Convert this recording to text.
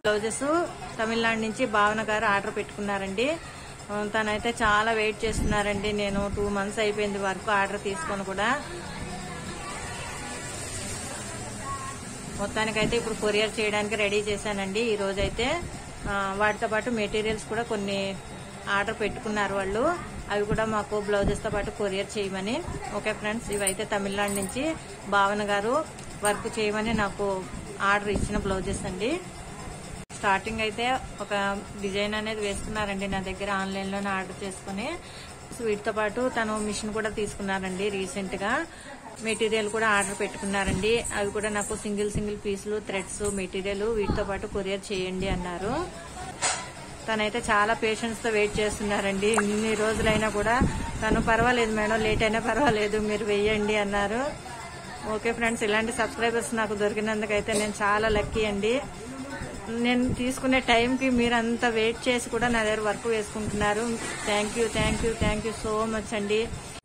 blouses Tamil Nadu నుంచి భావన గారు ఆర్డర్ పెట్టుకున్నారండి ఆ, తనైతే చాలా వెయిట్ చేస్తున్నారండి నేను టూ మంత్స్ అయిపోయింది వర్క్ ఆర్డర్ తీసుకొని కూడా మొత్తానికైతే ఇప్పుడు కొరియర్ చేయడానికి రెడీ చేశానండి ఈ రోజైతే ఆ, వాటితో పాటు మెటీరియల్స్ కూడా కొన్ని ఆర్డర్ పెట్టుకున్నారు వాళ్ళు అవి కూడా మాకు బ్లౌజెస్ తో పాటు కొరియర్ చేయమని ఓకే ఫ్రెండ్స్ ఇవైతే తమిళనాడు నుంచి భావన గారు వర్క్ చేయమని నాకు ఆర్డర్ ఇచ్చిన బ్లౌజెస్ అండి స్టార్టింగ్ అయితే ఒక డిజైన్ అనేది వేసుకున్నారండి నా దగ్గర ఆన్లైన్ లోనే ఆర్డర్ చేసుకుని సో వీటితో పాటు తను మిషన్ కూడా తీసుకున్నారండి రీసెంట్ గా మెటీరియల్ కూడా ఆర్డర్ పెట్టుకున్నారండి అవి కూడా నాకు సింగిల్ సింగిల్ పీసులు థ్రెడ్స్ మెటీరియల్ వీటితో పాటు కొరియర్ చేయండి అన్నారు తనైతే చాలా పేషెన్స్ తో వెయిట్ చేస్తున్నారండి ఇన్ని రోజులైనా కూడా తను పర్వాలేదు మేడం లేట్ అయినా పర్వాలేదు మీరు వెయ్యండి అన్నారు ఓకే ఫ్రెండ్స్ ఇలాంటి సబ్స్క్రైబర్స్ నాకు దొరికినందుకైతే నేను చాలా లక్కీ అండి నేను తీసుకునే టైంకి మీరు అంత వెయిట్ చేసి కూడా నా దగ్గర వర్క్ వేసుకుంటున్నారు thank you thank you thank you so much అండి